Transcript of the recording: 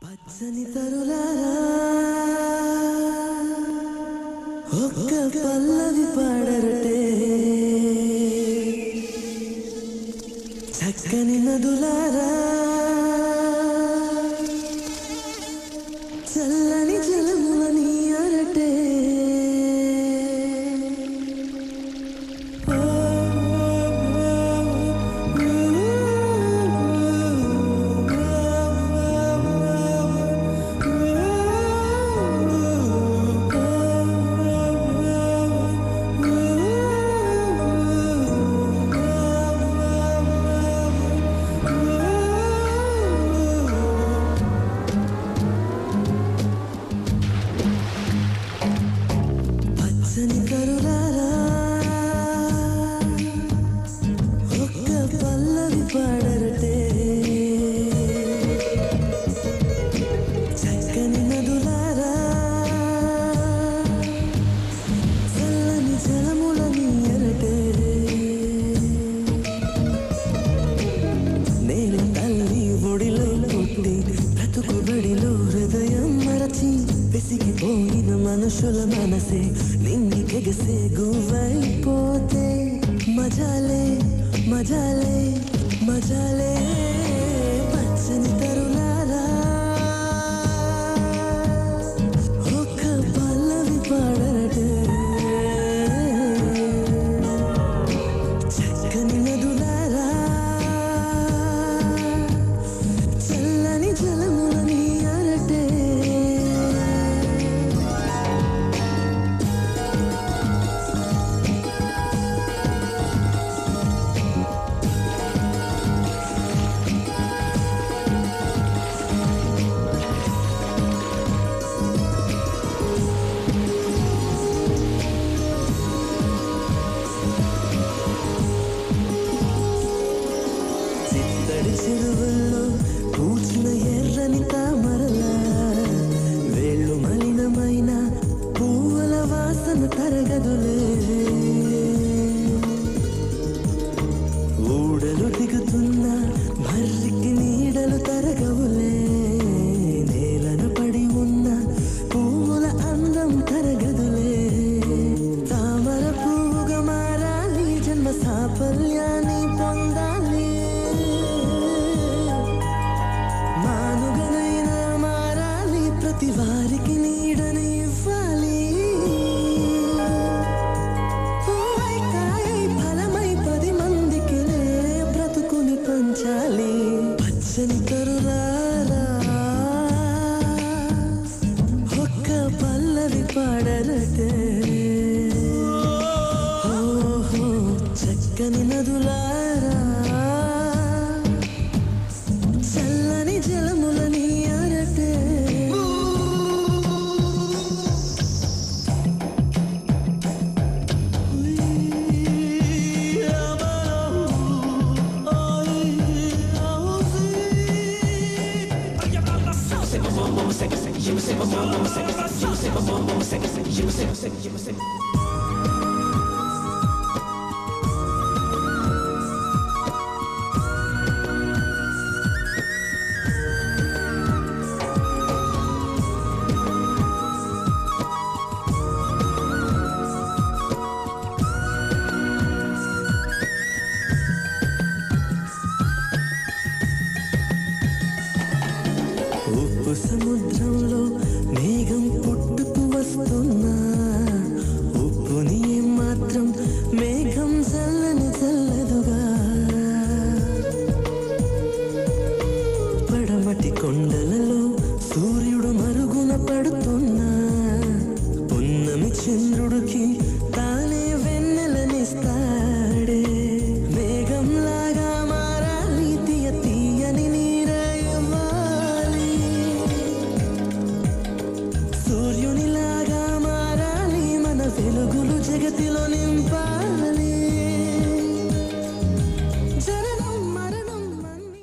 పచ్చని తరులారా ఒక్క పల్లవి పాడరటే చక్కని నదులారా చల్లని జలములని అరటే పచ్చని కరులారా ఒక్క పల్లవి పాడరటే చక్కని నదులారా చల్లని జలములని ఎరటే నేను తల్లి ఒడిలో పుట్టి బ్రతుకు బడిలో హృదయం మరచి వెసిగిపోయిన మనుషుల మనసే నింగి కెగసే గువైపోతే మజాలే మజాలే మజాలే పచ్చని తరులారా ఒక్క పల్లవి పాడరటే చక్కని నదులారా చల్లని జలములని అరటే చిత్తడి చెరువుల్లో పూచిన ఎర్రని తామరలా వేళ్ళు మలినమైన పువ్వుల వాసన తరగదులే ఊడలు దిగుతున్న మర్రికి నీడలు తరగవులే నేలన పడి ఉన్న పువ్వుల అందం తరగదులే తామర పువ్వుగా మారాలి జన్మ సాఫల్యాన్ని పొందాలి మానుగనైనా మారాలి ప్రతి వారికి నీడని ఇవ్వాలి పువ్వై కాయై ఫలమై పది మందికి బ్రతుకుని పంచాలి పచ్చని తరులారా ఒక్క పల్లవి పాడరటే ఓహో చక్కని నదులారా చల్లని జలములని అరటే ఉప్పు సముద్రంలో మేఘం పుట్టుకు వస్తున్నా ఉప్పుని మాత్రం మేఘం చల్లని చల్లదుగా పడమటి కొండలలో సూర్యుడు మరుగున పడుతున్నా పున్నమి చంద్రుడికి